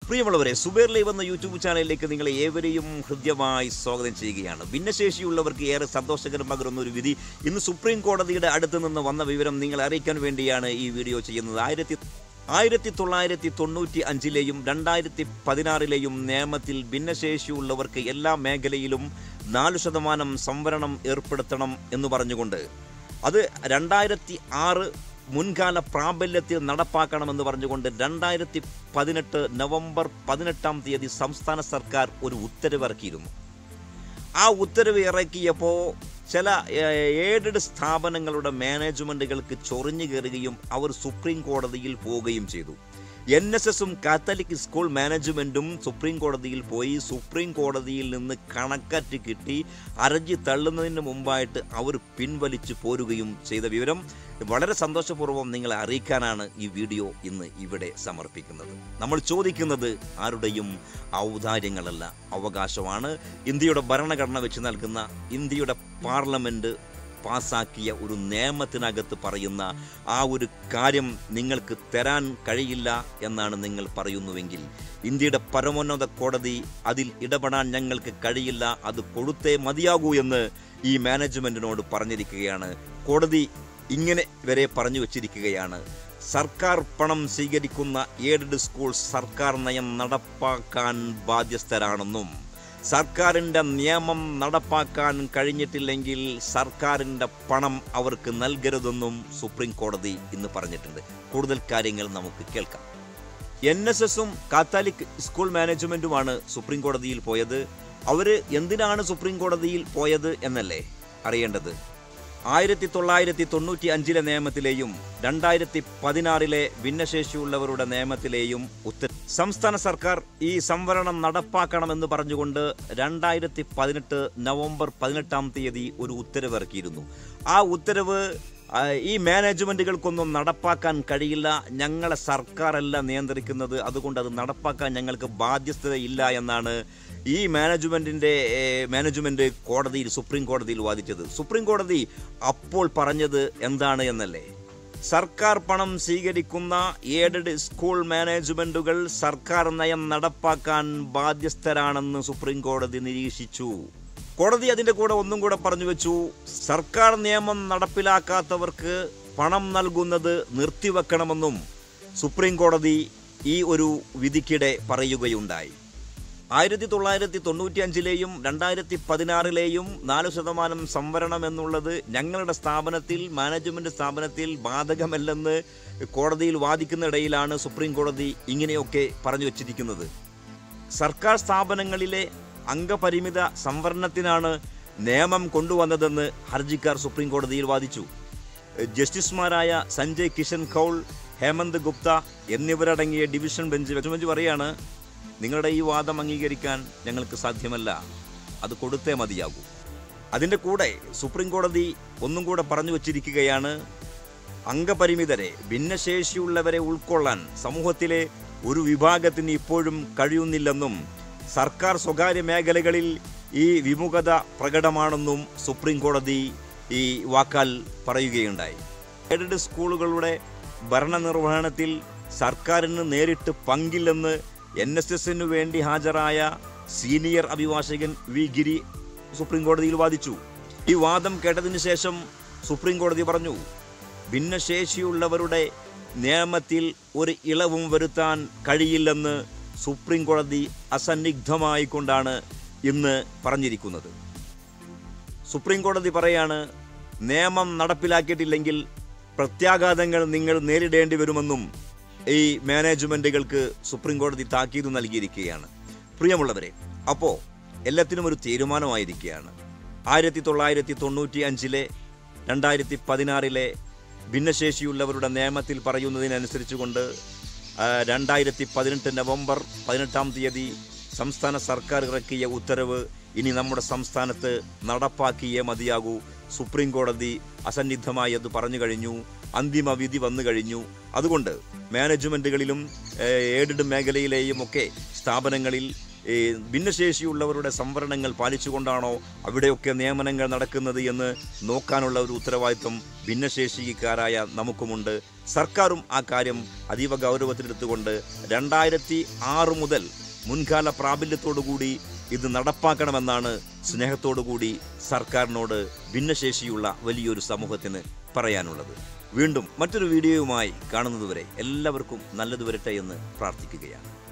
പ്രിയമുള്ളവരെ സുബേർ ലൈവ് എന്ന യൂട്യൂബ് ചാനലിലേക്ക് നിങ്ങളെ ഏവരെയും ഹൃദ്യമായി സ്വാഗതം ചെയ്യുകയാണ് ഭിന്നശേഷിയുള്ളവർക്ക് ഏറെ സന്തോഷകരം പകരുന്ന ഒരു വിധി ഇന്ന് സുപ്രീം കോടതിയുടെ അടുത്ത് നിന്ന് വന്ന വിവരം നിങ്ങളെ അറിയിക്കാൻ വേണ്ടിയാണ് ഈ വീഡിയോ ചെയ്യുന്നത് ആയിരത്തി ആയിരത്തി തൊള്ളായിരത്തി തൊണ്ണൂറ്റി അഞ്ചിലെയും രണ്ടായിരത്തി പതിനാറിലെയും നിയമത്തിൽ ഭിന്നശേഷിയുള്ളവർക്ക് എല്ലാ മേഖലയിലും നാല് ശതമാനം സംവരണം ഏർപ്പെടുത്തണം എന്ന് പറഞ്ഞുകൊണ്ട് അത് രണ്ടായിരത്തി ആറ് മുൻകാല പ്രാബല്യത്തിൽ നടപ്പാക്കണമെന്ന് പറഞ്ഞുകൊണ്ട് രണ്ടായിരത്തി പതിനെട്ട് നവംബർ പതിനെട്ടാം തീയതി സംസ്ഥാന സർക്കാർ ഒരു ഉത്തരവിറക്കിയിരുന്നു ആ ഉത്തരവ് ഇറക്കിയപ്പോൾ ചില എയ്ഡഡ് സ്ഥാപനങ്ങളുടെ മാനേജ്മെൻറ്റുകൾക്ക് ചൊറിഞ്ഞു കയറുകയും അവർ സുപ്രീം കോടതിയിൽ പോവുകയും ചെയ്തു എൻ എസ് എസും കാത്തലിക് സ്കൂൾ മാനേജ്മെൻറ്റും സുപ്രീം കോടതിയിൽ പോയി സുപ്രീം കോടതിയിൽ നിന്ന് കണക്കറ്റ് കിട്ടി അരജി തള്ളുന്നതിന് മുമ്പായിട്ട് അവർ പിൻവലിച്ചു പോരുകയും ചെയ്ത വിവരം വളരെ സന്തോഷപൂർവ്വം നിങ്ങളെ അറിയിക്കാനാണ് ഈ വീഡിയോ ഇന്ന് ഇവിടെ സമർപ്പിക്കുന്നത് നമ്മൾ ചോദിക്കുന്നത് ആരുടെയും ഔദാര്യങ്ങളല്ല അവകാശമാണ് ഇന്ത്യയുടെ ഭരണഘടന വെച്ച് നൽകുന്ന ഇന്ത്യയുടെ പാർലമെൻറ്റ് പാസാക്കിയ ഒരു നിയമത്തിനകത്ത് പറയുന്ന ആ ഒരു കാര്യം നിങ്ങൾക്ക് തരാൻ കഴിയില്ല എന്നാണ് നിങ്ങൾ പറയുന്നുവെങ്കിൽ ഇന്ത്യയുടെ പരമോന്നത കോടതി അതിൽ ഇടപെടാൻ ഞങ്ങൾക്ക് കഴിയില്ല അത് കൊടുത്തേ മതിയാകൂ എന്ന് ഈ മാനേജ്മെൻറ്റിനോട് പറഞ്ഞിരിക്കുകയാണ് കോടതി ഇങ്ങനെ വരെ പറഞ്ഞു വച്ചിരിക്കുകയാണ് സർക്കാർ പണം സ്വീകരിക്കുന്ന എയ്ഡഡ് സ്കൂൾ സർക്കാർ നയം നടപ്പാക്കാൻ ബാധ്യസ്ഥരാണെന്നും സർക്കാരിൻ്റെ നിയമം നടപ്പാക്കാൻ കഴിഞ്ഞിട്ടില്ലെങ്കിൽ സർക്കാരിൻ്റെ പണം അവർക്ക് നൽകരുതെന്നും സുപ്രീം കോടതി ഇന്ന് പറഞ്ഞിട്ടുണ്ട് കൂടുതൽ കാര്യങ്ങൾ നമുക്ക് കേൾക്കാം എൻ എസ് എസും കാത്താലിക് സ്കൂൾ മാനേജ്മെൻറ്റുമാണ് സുപ്രീം കോടതിയിൽ പോയത് അവർ എന്തിനാണ് സുപ്രീം കോടതിയിൽ പോയത് എന്നല്ലേ അറിയേണ്ടത് ആയിരത്തി തൊള്ളായിരത്തി തൊണ്ണൂറ്റി അഞ്ചിലെ നിയമത്തിലെയും രണ്ടായിരത്തി പതിനാറിലെ ഭിന്നശേഷിയുള്ളവരുടെ നിയമത്തിലെയും ഉത്തര സംസ്ഥാന സർക്കാർ ഈ സംവരണം നടപ്പാക്കണമെന്ന് പറഞ്ഞുകൊണ്ട് രണ്ടായിരത്തി പതിനെട്ട് നവംബർ പതിനെട്ടാം തീയതി ഒരു ഉത്തരവ് ഇറക്കിയിരുന്നു ആ ഉത്തരവ് ആ, ഈ മാനേജ്മെൻറ്റുകൾക്കൊന്നും നടപ്പാക്കാൻ കഴിയില്ല ഞങ്ങളെ സർക്കാരല്ല നിയന്ത്രിക്കുന്നത് അതുകൊണ്ട് അത് നടപ്പാക്കാൻ ഞങ്ങൾക്ക് ബാധ്യസ്ഥതയില്ല എന്നാണ് ഈ മാനേജ്മെൻറ്റിൻ്റെ മാനേജ്മെൻറ്റ് കോടതിയിൽ സുപ്രീം കോടതിയിൽ വാദിച്ചത് സുപ്രീം കോടതി അപ്പോൾ പറഞ്ഞത് എന്താണ് എന്നല്ലേ സർക്കാർ പണം സ്വീകരിക്കുന്ന എയ്ഡഡ് സ്കൂൾ മാനേജ്മെൻറ്റുകൾ സർക്കാർ നയം നടപ്പാക്കാൻ ബാധ്യസ്ഥരാണെന്ന് സുപ്രീം കോടതി നിരീക്ഷിച്ചു കോടതി അതിൻ്റെ കൂടെ ഒന്നും കൂടെ പറഞ്ഞു വെച്ചു സർക്കാർ നിയമം നടപ്പിലാക്കാത്തവർക്ക് പണം നൽകുന്നത് നിർത്തിവെക്കണമെന്നും സുപ്രീം കോടതി ഈ ഒരു വിധിക്കിടെ പറയുകയുണ്ടായി ആയിരത്തി തൊള്ളായിരത്തി തൊണ്ണൂറ്റി അഞ്ചിലെയും രണ്ടായിരത്തി പതിനാറിലെയും നാല് ശതമാനം സംവരണം എന്നുള്ളത് ഞങ്ങളുടെ സ്ഥാപനത്തിൽ മാനേജ്മെന്റ് സ്ഥാപനത്തിൽ ബാധകമല്ലെന്ന് കോടതിയിൽ വാദിക്കുന്നിടയിലാണ് സുപ്രീം കോടതി ഇങ്ങനെയൊക്കെ പറഞ്ഞു വച്ചിരിക്കുന്നത് സർക്കാർ സ്ഥാപനങ്ങളിലെ അംഗപരിമിത സംവരണത്തിനാണ് നിയമം കൊണ്ടുവന്നതെന്ന് ഹർജിക്കാർ സുപ്രീം കോടതിയിൽ വാദിച്ചു ജസ്റ്റിസുമാരായ സഞ്ജയ് കിഷൻ കൗൾ ഹേമന്ത് ഗുപ്ത എന്നിവരടങ്ങിയ ഡിവിഷൻ ബെഞ്ച് ബെഞ്ച് പറയാണ് നിങ്ങളുടെ ഈ വാദം അംഗീകരിക്കാൻ ഞങ്ങൾക്ക് സാധ്യമല്ല അത് കൊടുത്തേ മതിയാകൂ അതിൻ്റെ കൂടെ സുപ്രീം കോടതി ഒന്നും കൂടെ പറഞ്ഞു വച്ചിരിക്കുകയാണ് അംഗപരിമിതരെ ഭിന്നശേഷിയുള്ളവരെ ഉൾക്കൊള്ളാൻ സമൂഹത്തിലെ ഒരു വിഭാഗത്തിന് ഇപ്പോഴും കഴിയുന്നില്ലെന്നും സർക്കാർ സ്വകാര്യ മേഖലകളിൽ ഈ വിമുഖത പ്രകടമാണെന്നും സുപ്രീം കോടതി ഈ വാക്കാൽ പറയുകയുണ്ടായി എയ്ഡഡ് സ്കൂളുകളുടെ ഭരണനിർവഹണത്തിൽ സർക്കാരിന് നേരിട്ട് പങ്കില്ലെന്ന് എൻ എസ് എസിനു വേണ്ടി ഹാജരായ സീനിയർ അഭിഭാഷകൻ വി ഗിരി സുപ്രീം കോടതിയിൽ വാദിച്ചു ഈ വാദം കേട്ടതിന് ശേഷം സുപ്രീം കോടതി പറഞ്ഞു ഭിന്നശേഷിയുള്ളവരുടെ നിയമത്തിൽ ഒരു ഇളവും വരുത്താൻ കഴിയില്ലെന്ന് സുപ്രീം കോടതി അസന്നിഗ്ധമായിക്കൊണ്ടാണ് ഇന്ന് പറഞ്ഞിരിക്കുന്നത് സുപ്രീം കോടതി പറയാണ് നിയമം നടപ്പിലാക്കിയിട്ടില്ലെങ്കിൽ പ്രത്യാഘാതങ്ങൾ നിങ്ങൾ നേരിടേണ്ടി വരുമെന്നും ഈ മാനേജ്മെൻറ്റുകൾക്ക് സുപ്രീം കോടതി താക്കീത് നൽകിയിരിക്കുകയാണ് പ്രിയമുള്ളവരെ അപ്പോൾ എല്ലാത്തിനും ഒരു തീരുമാനമായിരിക്കുകയാണ് ആയിരത്തി തൊള്ളായിരത്തി തൊണ്ണൂറ്റി അഞ്ചിലെ രണ്ടായിരത്തി പതിനാറിലെ ഭിന്നശേഷിയുള്ളവരുടെ നിയമത്തിൽ പറയുന്നതിനനുസരിച്ച് കൊണ്ട് രണ്ടായിരത്തി പതിനെട്ട് നവംബർ പതിനെട്ടാം തീയതി സംസ്ഥാന സർക്കാർ ഇറക്കിയ ഉത്തരവ് ഇനി നമ്മുടെ സംസ്ഥാനത്ത് നടപ്പാക്കിയേ മതിയാകൂ സുപ്രീം കോടതി അസന്നിഗ്ധമായി അത് പറഞ്ഞു കഴിഞ്ഞു അന്തിമ വിധി വന്നു കഴിഞ്ഞു അതുകൊണ്ട് മാനേജ്മെൻറ്റുകളിലും എയ്ഡഡ് മേഖലയിലെയും ഒക്കെ സ്ഥാപനങ്ങളിൽ ഈ ഭിന്നശേഷിയുള്ളവരുടെ സംവരണങ്ങൾ പാലിച്ചുകൊണ്ടാണോ അവിടെയൊക്കെ നിയമനങ്ങൾ നടക്കുന്നത് എന്ന് നോക്കാനുള്ള ഒരു ഉത്തരവാദിത്വം ഭിന്നശേഷിക്കാരായ നമുക്കുമുണ്ട് സർക്കാരും ആ കാര്യം അതീവ ഗൗരവത്തിലെടുത്തുകൊണ്ട് രണ്ടായിരത്തി ആറ് മുതൽ മുൻകാല പ്രാബല്യത്തോടുകൂടി ഇത് നടപ്പാക്കണമെന്നാണ് സ്നേഹത്തോടുകൂടി സർക്കാരിനോട് ഭിന്നശേഷിയുള്ള വലിയൊരു സമൂഹത്തിന് പറയാനുള്ളത് വീണ്ടും മറ്റൊരു വീഡിയോയുമായി കാണുന്നതുവരെ എല്ലാവർക്കും നല്ലത് വരട്ടെ എന്ന് പ്രാർത്ഥിക്കുകയാണ്